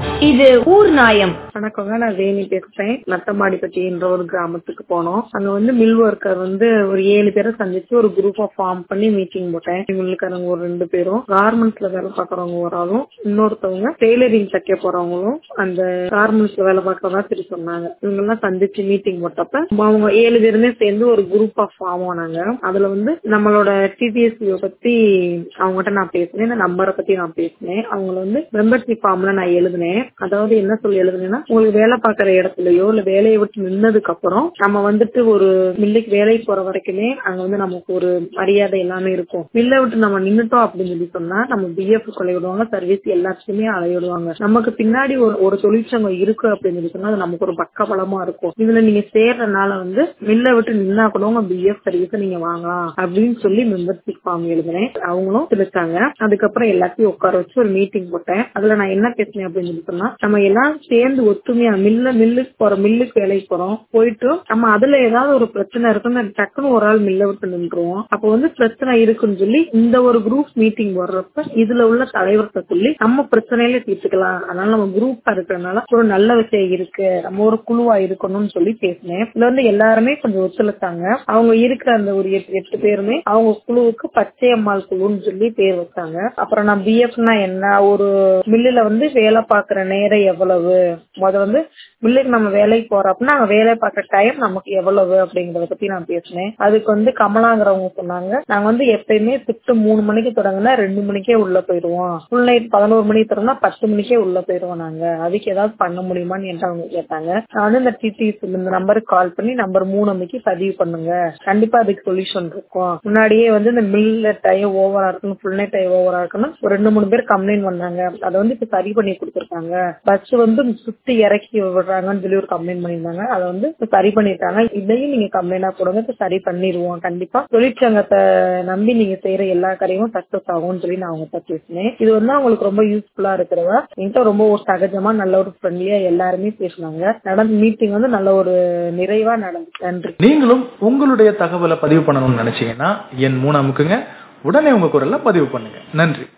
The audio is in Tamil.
இது ஊர் நாயம் வணக்கங்க நான் வேணி பேசுறேன் நத்தமாடிப்பட்டின்ற ஒரு கிராமத்துக்கு போனோம் அங்க வந்து மில் ஒர்க்கர் வந்து ஒரு ஏழு பேரை சந்திச்சு ஒரு குரூப்பா ஃபார்ம் பண்ணி மீட்டிங் போட்டேன் மில்லுக்காரங்க ஒரு ரெண்டு பேரும் கார்மெண்ட்ஸ்ல வேலை பாக்குறவங்க ஒரு ஆளும் இன்னொருத்தவங்க டெய்லரிங் தைக்க போறவங்களும் அந்த கார்மெண்ட்ஸ்ல வேலை பாக்குறதா சரி சொன்னாங்க இவங்க எல்லாம் சந்திச்சு மீட்டிங் போட்டப்ப அவங்க ஏழு பேருமே சேர்ந்து ஒரு குரூப்பா ஃபார்ம் ஆனாங்க அதுல வந்து நம்மளோட டிடிஎஸ்பியை பத்தி அவங்ககிட்ட நான் பேசினேன் இந்த நம்பரை பத்தி நான் பேசினேன் அவங்கள வந்து மெம்பர்ஷிப் ஃபார்ம்ல நான் எழுதினேன் அதாவது என்ன சொல்லி எழுதுனேன்னா உங்களுக்கு வேலை பார்க்குற இடத்துலயோ இல்ல வேலையை விட்டு நின்னதுக்கு அப்புறம் நம்ம வந்துட்டு ஒரு மில்லுக்கு வேலைக்கு போற வரைக்குமே அங்க வந்து நமக்கு ஒரு மரியாதை எல்லாமே இருக்கும் மில்லை விட்டு நம்ம நின்னுட்டோம் அப்படின்னு சொல்லி சொன்னா நம்ம பிஎஃப் கொலை விடுவாங்க சர்வீஸ் எல்லாத்துக்குமே அலைய விடுவாங்க நமக்கு பின்னாடி ஒரு ஒரு தொழிற்சங்கம் இருக்கு அப்படின்னு சொல்லி சொன்னா அது நமக்கு ஒரு பக்க பலமா இருக்கும் இதுல நீங்க சேர்றதுனால வந்து மில்லை விட்டு நின்னா கூட உங்க பிஎஃப் சர்வீஸ் நீங்க வாங்கலாம் அப்படின்னு சொல்லி மெம்பர்ஷிப் ஃபார்ம் எழுதினேன் அவங்களும் ತಿಳಿச்சாங்க அதுக்கப்புறம் எல்லாத்தையும் உட்கார வச்சு ஒரு மீட்டிங் போட்டேன் அதுல நான் என்ன பேசினேன் அப்படின்னு சொல்லி சொன்னா நம்ம எல்லாம் சேர்ந்து ஒத்துமையா மில்ல மில்லுக்கு போறோம் மில்லுக்கு வேலைக்கு போறோம் போயிட்டு நம்ம அதுல ஏதாவது ஒரு பிரச்சனை இருக்குன்னு டக்குன்னு ஒரு ஆள் மில்ல விட்டு நின்றுவோம் அப்ப வந்து பிரச்சனை இருக்குன்னு சொல்லி இந்த ஒரு குரூப் மீட்டிங் வர்றப்ப இதுல உள்ள தலைவர்கிட்ட சொல்லி நம்ம பிரச்சனையில தீர்த்துக்கலாம் அதனால நம்ம குரூப்பா இருக்கிறதுனால ஒரு நல்ல விஷயம் இருக்கு நம்ம ஒரு குழுவா இருக்கணும்னு சொல்லி பேசினேன் இதுல வந்து எல்லாருமே கொஞ்சம் ஒத்துழைச்சாங்க அவங்க இருக்கிற அந்த ஒரு எட்டு எட்டு பேருமே அவங்க குழுவுக்கு பச்சையம்மாள் குழுன்னு சொல்லி பேர் வச்சாங்க அப்புறம் நான் பிஎஃப்னா என்ன ஒரு மில்லுல வந்து வேலை பாக்குற நேரம் எவ்வளவு முத வந்து மில்லுக்கு நம்ம வேலைக்கு போறோம் அப்படின்னா அங்க வேலை பார்க்குற டைம் நமக்கு எவ்வளவு அப்படிங்கறத பத்தி நான் பேசினேன் அதுக்கு வந்து கமலாங்கிறவங்க சொன்னாங்க நாங்க வந்து எப்பயுமே ஷிஃப்ட் மூணு மணிக்கு தொடங்கினா ரெண்டு மணிக்கே உள்ள போயிருவோம் ஃபுல் நைட் பதினோரு மணிக்கு தொடங்கினா பத்து மணிக்கே உள்ள போயிருவோம் நாங்க அதுக்கு ஏதாவது பண்ண முடியுமான்னு என்கிட்ட அவங்க கேட்டாங்க நான் வந்து இந்த டிடிஎஸ் இந்த நம்பருக்கு கால் பண்ணி நம்பர் மூணு மணிக்கு பதிவு பண்ணுங்க கண்டிப்பா அதுக்கு சொல்யூஷன் இருக்கும் முன்னாடியே வந்து இந்த மில்ல டைம் ஓவரா இருக்கணும் ஃபுல் நைட் டைம் ஓவரா இருக்கணும் ஒரு ரெண்டு மூணு பேர் கம்ப்ளைண்ட் பண்ணாங்க அதை வந்து இப்ப சரி பண்ணி கொடுத்துருக்காங்க பஸ் வந்து சுத்தி இறக்கி விடுறாங்கன்னு சொல்லி ஒரு கம்ப்ளைண்ட் பண்ணியிருந்தாங்க அதை வந்து இப்ப சரி பண்ணிட்டாங்க இதையும் நீங்க கம்ப்ளைண்டா போடுங்க இப்ப சரி பண்ணிடுவோம் கண்டிப்பா தொழிற்சங்கத்தை நம்பி நீங்க செய்யற எல்லா காரியமும் சக்சஸ் ஆகும்னு சொல்லி நான் அவங்ககிட்ட பேசினேன் இது வந்து அவங்களுக்கு ரொம்ப யூஸ்ஃபுல்லா இருக்கிறதா என்கிட்ட ரொம்ப ஒரு சகஜமா நல்ல ஒரு ஃப்ரெண்ட்லியா எல்லாருமே பேசினாங்க நடந்த மீட்டிங் வந்து நல்ல ஒரு நிறைவா நடந்து நன்றி நீங்களும் உங்களுடைய தகவலை பதிவு பண்ணணும்னு நினைச்சீங்கன்னா என் மூணு அமுக்குங்க உடனே உங்க குரல்ல பதிவு பண்ணுங்க நன்றி